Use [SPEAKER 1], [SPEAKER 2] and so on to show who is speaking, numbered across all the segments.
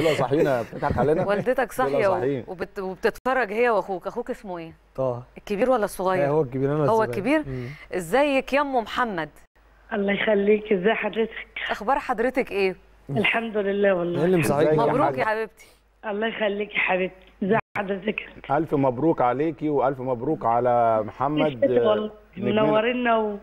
[SPEAKER 1] طلعوا صاحيين بتضحك علينا
[SPEAKER 2] والدتك
[SPEAKER 1] طلعوا
[SPEAKER 2] صاحيه
[SPEAKER 1] صاحيين.
[SPEAKER 2] و- وبت... وبتتفرج هي واخوك اخوك اسمه ايه
[SPEAKER 3] طه
[SPEAKER 2] الكبير ولا
[SPEAKER 3] لا
[SPEAKER 2] الصغير
[SPEAKER 3] هو الكبير انا
[SPEAKER 2] هو
[SPEAKER 3] الصغير.
[SPEAKER 2] الكبير
[SPEAKER 3] مم.
[SPEAKER 2] ازيك يا ام محمد
[SPEAKER 4] الله يخليك ازي حضرتك
[SPEAKER 2] اخبار حضرتك ايه
[SPEAKER 4] الحمد لله
[SPEAKER 3] ايه
[SPEAKER 4] والله
[SPEAKER 3] اللي مصحيك
[SPEAKER 1] ازيك يا
[SPEAKER 2] مبروك
[SPEAKER 1] حاج؟
[SPEAKER 2] يا حبيبتي
[SPEAKER 4] الله يخليك يا حبيبتي ازي حضرتك
[SPEAKER 1] الف مبروك عليكي والف مبروك على محمد
[SPEAKER 4] والله
[SPEAKER 1] نجمنا.
[SPEAKER 4] منورنا و...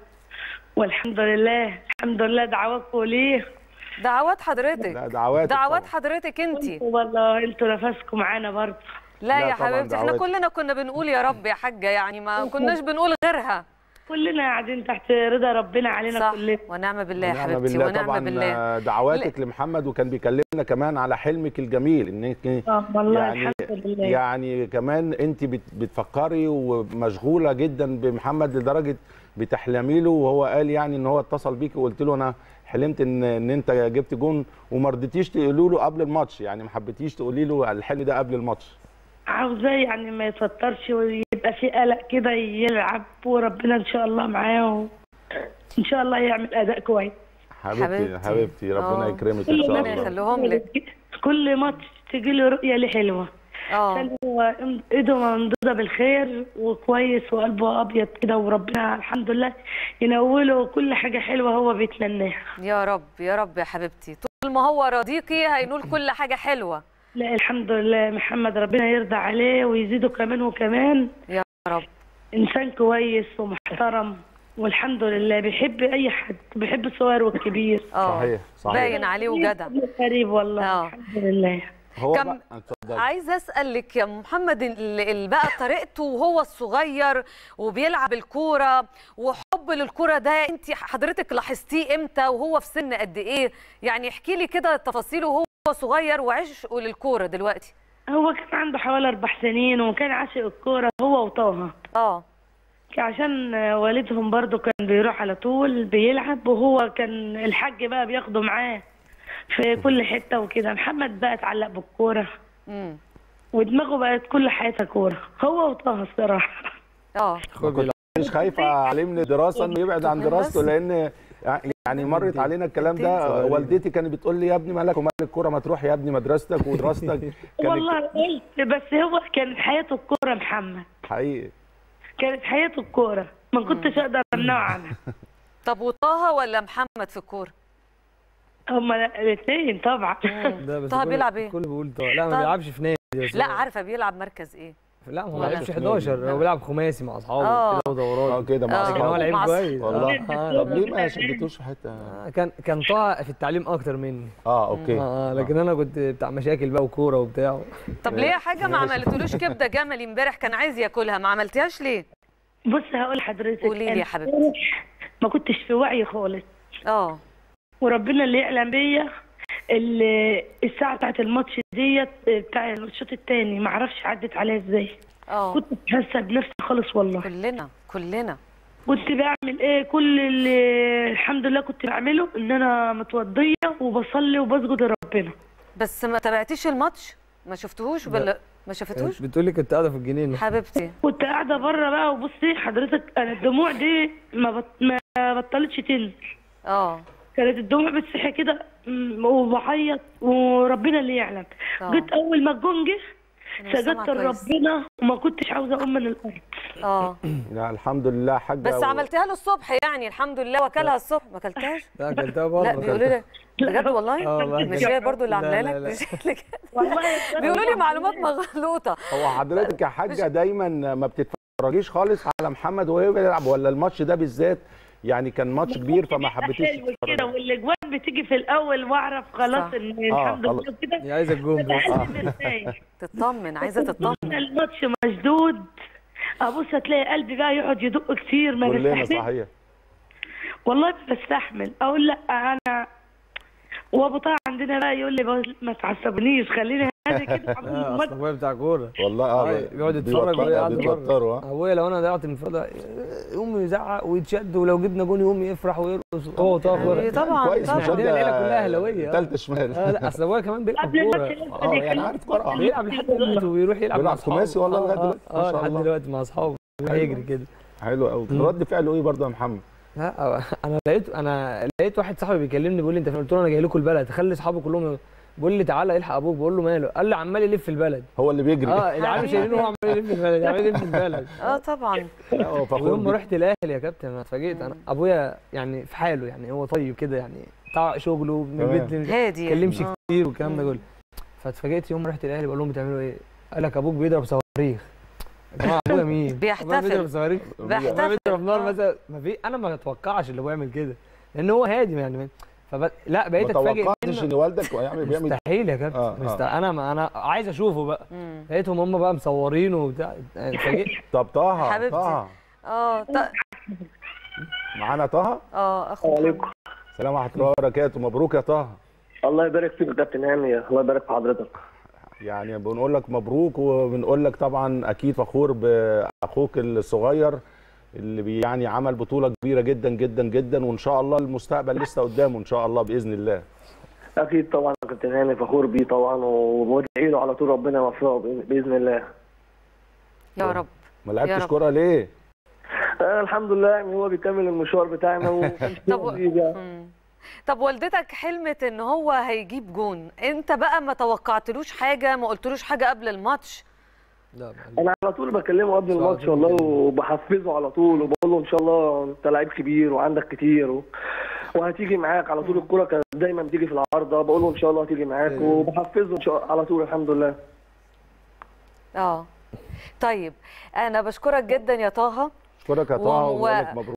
[SPEAKER 4] والحمد لله الحمد لله دعواتكم ليه
[SPEAKER 2] دعوات حضرتك
[SPEAKER 1] لا، دعواتك
[SPEAKER 2] دعوات
[SPEAKER 1] طبعا.
[SPEAKER 2] حضرتك انت
[SPEAKER 4] والله انتوا نفسكم معانا برضه
[SPEAKER 2] لا
[SPEAKER 1] لا
[SPEAKER 2] يا
[SPEAKER 1] طبعاً
[SPEAKER 2] حبيبتي احنا
[SPEAKER 1] دعواتك.
[SPEAKER 2] كلنا كنا بنقول يا رب يا حاجه يعني ما كناش بنقول غيرها
[SPEAKER 4] كلنا قاعدين تحت رضا ربنا علينا
[SPEAKER 2] صح
[SPEAKER 4] كلنا
[SPEAKER 2] ونعم بالله يا
[SPEAKER 1] ونعم
[SPEAKER 2] حبيبتي
[SPEAKER 1] بالله
[SPEAKER 2] ونعم
[SPEAKER 1] طبعا
[SPEAKER 2] بالله
[SPEAKER 1] آه، دعواتك لمحمد وكان بيكلمنا كمان على حلمك الجميل انك
[SPEAKER 4] اه والله
[SPEAKER 1] يعني
[SPEAKER 4] الحمد لله
[SPEAKER 1] يعني كمان انت بت- بتفكري ومشغوله جدا بمحمد لدرجه بتحلمي له وهو قال يعني ان هو اتصل بيكي وقلت له انا حلمت ان ان انت جبت جون وما رضيتيش تقولي له قبل الماتش يعني ما حبيتيش تقولي له الحلم ده قبل الماتش
[SPEAKER 4] عاوزاه يعني ما يتوترش ويبقى في قلق كده يلعب وربنا ان شاء الله معاه و... ان شاء الله يعمل اداء كويس
[SPEAKER 1] حبيبتي
[SPEAKER 2] حبيبتي.
[SPEAKER 1] حبيبتي ربنا
[SPEAKER 2] آه.
[SPEAKER 1] يكرمك ان
[SPEAKER 4] كل
[SPEAKER 1] شاء
[SPEAKER 2] ربنا
[SPEAKER 4] ماتش
[SPEAKER 1] الله
[SPEAKER 2] يخليهم لك.
[SPEAKER 4] كل ماتش تجي له رؤيه ليه حلوه
[SPEAKER 2] اه
[SPEAKER 4] عشان هو ايده ممدوده بالخير وكويس وقلبه ابيض كده وربنا الحمد لله ينوله كل حاجه حلوه هو بيتمناها
[SPEAKER 2] يا رب يا رب يا حبيبتي طول ما هو راضيكي هينول كل حاجه حلوه
[SPEAKER 4] لا الحمد لله محمد ربنا يرضى عليه ويزيده كمان وكمان
[SPEAKER 2] يا رب
[SPEAKER 4] انسان كويس ومحترم والحمد لله بيحب اي حد بيحب الصغير والكبير
[SPEAKER 2] اه
[SPEAKER 1] صحيح صحيح
[SPEAKER 2] باين عليه وجدع
[SPEAKER 4] قريب والله
[SPEAKER 2] آه.
[SPEAKER 4] الحمد لله
[SPEAKER 1] هو
[SPEAKER 2] كم-
[SPEAKER 1] بقى اتفضلي
[SPEAKER 2] عايزه اسالك يا محمد ال- ال- بقى طريقته وهو الصغير وبيلعب الكوره وحب للكوره ده انت حضرتك لاحظتيه امتى وهو في سن قد ايه يعني احكي لي كده تفاصيله وهو صغير وعشقه للكوره دلوقتي
[SPEAKER 4] هو كان عنده حوالي اربع سنين وكان عاشق الكوره هو وطه
[SPEAKER 2] اه
[SPEAKER 4] عشان والدهم برضو كان بيروح على طول بيلعب وهو كان الحاج بقى بياخده معاه في كل حته وكده محمد بقى اتعلق بالكوره
[SPEAKER 2] امم
[SPEAKER 4] ودماغه بقت كل حياتها كوره هو وطه الصراحه
[SPEAKER 2] اه
[SPEAKER 3] اخويا بيلعب.
[SPEAKER 1] مش خايفه عليه من الدراسه انه يبعد عن دراسته لان يعني مرت علينا الكلام ده
[SPEAKER 3] صغيرين.
[SPEAKER 1] والدتي كانت بتقول لي يا ابني مالك ومال الكوره ما تروح يا ابني مدرستك ودراستك كانت
[SPEAKER 4] والله قلت بس هو كانت حياته الكوره محمد
[SPEAKER 1] حقيقي
[SPEAKER 4] كانت حياته الكوره ما كنتش اقدر امنعه عنها
[SPEAKER 2] طب وطه ولا محمد في الكوره
[SPEAKER 4] هما الاثنين طبعا
[SPEAKER 3] ده بس
[SPEAKER 2] طه
[SPEAKER 3] كل-
[SPEAKER 2] بيلعب إيه؟
[SPEAKER 3] كل بيقول طه لا ما
[SPEAKER 2] طه.
[SPEAKER 3] بيلعبش في نادي بس
[SPEAKER 2] لا
[SPEAKER 3] هو-
[SPEAKER 2] عارفه بيلعب مركز ايه
[SPEAKER 3] لا هو ما
[SPEAKER 2] ولا
[SPEAKER 3] لعبش
[SPEAKER 1] في
[SPEAKER 3] 11
[SPEAKER 2] نادي.
[SPEAKER 3] هو بيلعب خماسي مع اصحابه
[SPEAKER 2] آه.
[SPEAKER 3] كده ودورات
[SPEAKER 1] اه كده مع
[SPEAKER 2] آه.
[SPEAKER 3] لكن هو
[SPEAKER 1] اصحابه
[SPEAKER 3] لعيب
[SPEAKER 2] مع
[SPEAKER 3] كويس
[SPEAKER 1] والله
[SPEAKER 3] آه.
[SPEAKER 1] طب ليه ما شدتوش في حته
[SPEAKER 3] آه، كان كان طه في التعليم اكتر مني
[SPEAKER 1] اه اوكي
[SPEAKER 3] اه آه، لكن انا كنت بتاع مشاكل بقى وكوره وبتاع
[SPEAKER 2] طب ليه حاجه ما عملتلوش كبده جملي امبارح كان عايز ياكلها ما عملتيهاش ليه
[SPEAKER 4] بص هقول لحضرتك
[SPEAKER 2] قولي لي يا
[SPEAKER 4] أنا
[SPEAKER 2] حبيبتي.
[SPEAKER 4] ما كنتش في وعي خالص
[SPEAKER 2] اه
[SPEAKER 4] وربنا اللي يعلم بيا ال- الساعه بتاعت الماتش ديت بتاع الشوط الثاني ما اعرفش عدت عليا ازاي
[SPEAKER 2] اه
[SPEAKER 4] كنت حاسه بنفسي خالص والله
[SPEAKER 2] كلنا كلنا
[SPEAKER 4] كنت بعمل ايه كل اللي الحمد لله كنت بعمله ان انا متوضيه وبصلي وبسجد لربنا
[SPEAKER 2] بس ما تابعتيش الماتش ما شفتهوش ولا ما شافتوش
[SPEAKER 3] بتقول لي كنت قاعده في الجنينه
[SPEAKER 2] حبيبتي
[SPEAKER 4] كنت قاعده بره بقى وبصي حضرتك انا الدموع دي ما بط... ما بطلتش تنزل
[SPEAKER 2] اه
[SPEAKER 4] كانت الدموع بتسحي كده م- وبعيط وربنا اللي يعلم
[SPEAKER 2] آه.
[SPEAKER 4] جيت اول ما الجون جه
[SPEAKER 2] أنا سامعة
[SPEAKER 4] سجدت
[SPEAKER 2] كويس.
[SPEAKER 4] لربنا وما كنتش عاوزه اقوم من الارض
[SPEAKER 2] اه
[SPEAKER 1] لا الحمد لله حاجه
[SPEAKER 2] بس
[SPEAKER 1] و-
[SPEAKER 2] عملتيها له الصبح يعني الحمد لله وكلها الصبح ما اكلتهاش
[SPEAKER 3] لا اكلتها برضه
[SPEAKER 2] لا بيقولوا لي بجد والله
[SPEAKER 3] آه والله
[SPEAKER 2] مش هي برضو اللي
[SPEAKER 3] لا،
[SPEAKER 2] عاملاها
[SPEAKER 3] لا،
[SPEAKER 2] لك
[SPEAKER 3] لا.
[SPEAKER 2] مش هي اللي كده.
[SPEAKER 4] والله
[SPEAKER 2] بيقولوا لي معلومات مغلوطه
[SPEAKER 1] هو حضرتك يا حاجه دايما ما بتتفرجيش خالص على محمد وهو بيلعب ولا الماتش ده بالذات يعني كان ماتش كبير فما حبيتيش
[SPEAKER 4] حلو كده
[SPEAKER 1] تتفرجي
[SPEAKER 4] والاجوان بتيجي في الاول واعرف خلاص
[SPEAKER 2] صح.
[SPEAKER 4] ان
[SPEAKER 1] آه،
[SPEAKER 4] الحمد
[SPEAKER 1] خلاص.
[SPEAKER 4] لله كده
[SPEAKER 3] هي عايزه الجون بس
[SPEAKER 4] قلبي مرتاح
[SPEAKER 2] تطمن عايزه تطمن
[SPEAKER 4] الماتش مشدود ابص هتلاقي قلبي بقى يقعد يدق كتير ما
[SPEAKER 1] كلنا
[SPEAKER 4] بستحمل
[SPEAKER 1] صحيح
[SPEAKER 4] والله ما بستحمل اقول لا انا وابو طه عندنا بقى يقول لي بقول ما تعصبنيش خليني هادي كده عمال
[SPEAKER 3] آه،
[SPEAKER 4] الماتش
[SPEAKER 3] اصل ابويا بتاع كوره
[SPEAKER 1] والله اه
[SPEAKER 3] آه، بيقعد يتفرج
[SPEAKER 1] بيوتر-
[SPEAKER 3] ويقعد
[SPEAKER 1] بيتوتروا اه
[SPEAKER 3] ابويا لو انا ضيعت انفراد يقوم يزعق ويتشد ولو جبنا جون يقوم يفرح ويرقص هو طه
[SPEAKER 2] يعني
[SPEAKER 3] كوره
[SPEAKER 2] طبعا
[SPEAKER 1] كويس
[SPEAKER 2] طبعا
[SPEAKER 1] مش
[SPEAKER 3] عندنا العيلة كلها أهلاوية، آه.
[SPEAKER 1] تالتة شمال
[SPEAKER 3] آه لا اصل ابويا كمان بيلعب
[SPEAKER 4] قبل
[SPEAKER 3] كوره
[SPEAKER 4] الماتش
[SPEAKER 1] اه يعني عارف كوره آه.
[SPEAKER 3] بيلعب لحد دلوقتي وبيروح يلعب
[SPEAKER 1] بيلعب
[SPEAKER 3] مع اصحابه
[SPEAKER 1] خماسي والله لغاية
[SPEAKER 3] آه،
[SPEAKER 1] دلوقتي. ما
[SPEAKER 3] اه
[SPEAKER 1] شاء
[SPEAKER 3] لحد
[SPEAKER 1] الله.
[SPEAKER 3] دلوقتي مع اصحابه بيروح يجري كده
[SPEAKER 1] حلو قوي
[SPEAKER 3] مم.
[SPEAKER 1] رد فعله ايه برضه يا محمد
[SPEAKER 3] لا انا لقيت انا لقيت واحد صاحبي بيكلمني بيقول لي انت فين؟ قلت له انا جاي لكم البلد خلي اصحابي كلهم بيقول لي تعالى الحق ابوك بقول له ماله قال لي عمال يلف في البلد
[SPEAKER 1] هو اللي بيجري
[SPEAKER 3] اه العيال شايلينه وهو عمال يلف في البلد عمال يلف في البلد
[SPEAKER 2] اه طبعا
[SPEAKER 1] لا، هو فخور
[SPEAKER 3] ويوم ما
[SPEAKER 1] بيك.
[SPEAKER 3] رحت الاهلي يا كابتن انا اتفاجئت انا ابويا يعني في حاله يعني هو طيب كده يعني بتاع شغله من
[SPEAKER 1] تمام.
[SPEAKER 3] البيت ما
[SPEAKER 2] هادي يعني.
[SPEAKER 3] بيتكلمش
[SPEAKER 2] آه.
[SPEAKER 3] كتير والكلام ده
[SPEAKER 2] مم.
[SPEAKER 3] كله فاتفاجئت يوم ما رحت الاهلي بقول لهم بتعملوا ايه؟ قال لك ابوك بيضرب صواريخ يا جماعه ابويا مين؟
[SPEAKER 2] بيحتفل.
[SPEAKER 3] أبويا بيضرب صواريخ أبويا
[SPEAKER 2] بيحتفل
[SPEAKER 3] بيضرب نار
[SPEAKER 2] آه.
[SPEAKER 3] مثلا ما في انا ما اتوقعش اللي هو يعمل كده لان هو هادي يعني فب... لا
[SPEAKER 1] ما
[SPEAKER 3] بقيت اتفاجئ
[SPEAKER 1] توقعتش
[SPEAKER 3] منه
[SPEAKER 1] ان والدك يعني بيعمل
[SPEAKER 3] مستحيل يا كابتن
[SPEAKER 1] آه، آه.
[SPEAKER 3] مست... انا ما انا عايز اشوفه بقى
[SPEAKER 2] مم.
[SPEAKER 3] لقيتهم هم بقى مصورينه وبتاع اتفاجئت
[SPEAKER 1] طب طه
[SPEAKER 2] حبيبتي.
[SPEAKER 1] طه
[SPEAKER 2] اه ط-
[SPEAKER 1] معانا طه
[SPEAKER 2] اه اخو
[SPEAKER 5] السلام
[SPEAKER 2] محمد.
[SPEAKER 5] عليكم
[SPEAKER 1] السلام ورحمه الله وبركاته مبروك يا طه
[SPEAKER 5] الله يبارك فيك يا كابتن هاني الله يبارك في حضرتك
[SPEAKER 1] يعني بنقول لك مبروك وبنقول لك طبعا اكيد فخور باخوك الصغير اللي بي يعني عمل بطوله كبيره جدا جدا جدا وان شاء الله المستقبل لسه قدامه ان شاء الله باذن الله
[SPEAKER 5] اكيد طبعا يا كابتن هاني فخور بيه طبعا وبدعي له على طول ربنا يوفقه بإذن- باذن الله
[SPEAKER 2] يا رب
[SPEAKER 1] ما
[SPEAKER 2] يا
[SPEAKER 1] لعبتش
[SPEAKER 2] رب.
[SPEAKER 1] كوره ليه
[SPEAKER 5] آه الحمد لله يعني هو بيكمل المشوار بتاعنا وكان شيء
[SPEAKER 2] طب و-
[SPEAKER 5] جديد يعني.
[SPEAKER 2] مم. طب والدتك حلمت ان هو هيجيب جون انت بقى ما توقعتلوش حاجه ما قلتلوش حاجه قبل الماتش
[SPEAKER 3] لا معلش.
[SPEAKER 5] انا على طول بكلمه قبل
[SPEAKER 3] إن شاء
[SPEAKER 5] الماتش
[SPEAKER 3] الله
[SPEAKER 5] والله
[SPEAKER 3] بكلمه.
[SPEAKER 5] وبحفزه على طول وبقول له ان شاء الله انت لعيب كبير وعندك كتير و... وهتيجي معاك على طول الكوره كانت دايما بتيجي في العارضه بقول له ان شاء الله هتيجي معاك
[SPEAKER 3] أيوة.
[SPEAKER 5] وبحفزه إن شاء على طول الحمد لله
[SPEAKER 2] اه طيب انا بشكرك جدا يا طه
[SPEAKER 1] اشكرك يا طه
[SPEAKER 2] و-
[SPEAKER 1] وبقول لك مبروك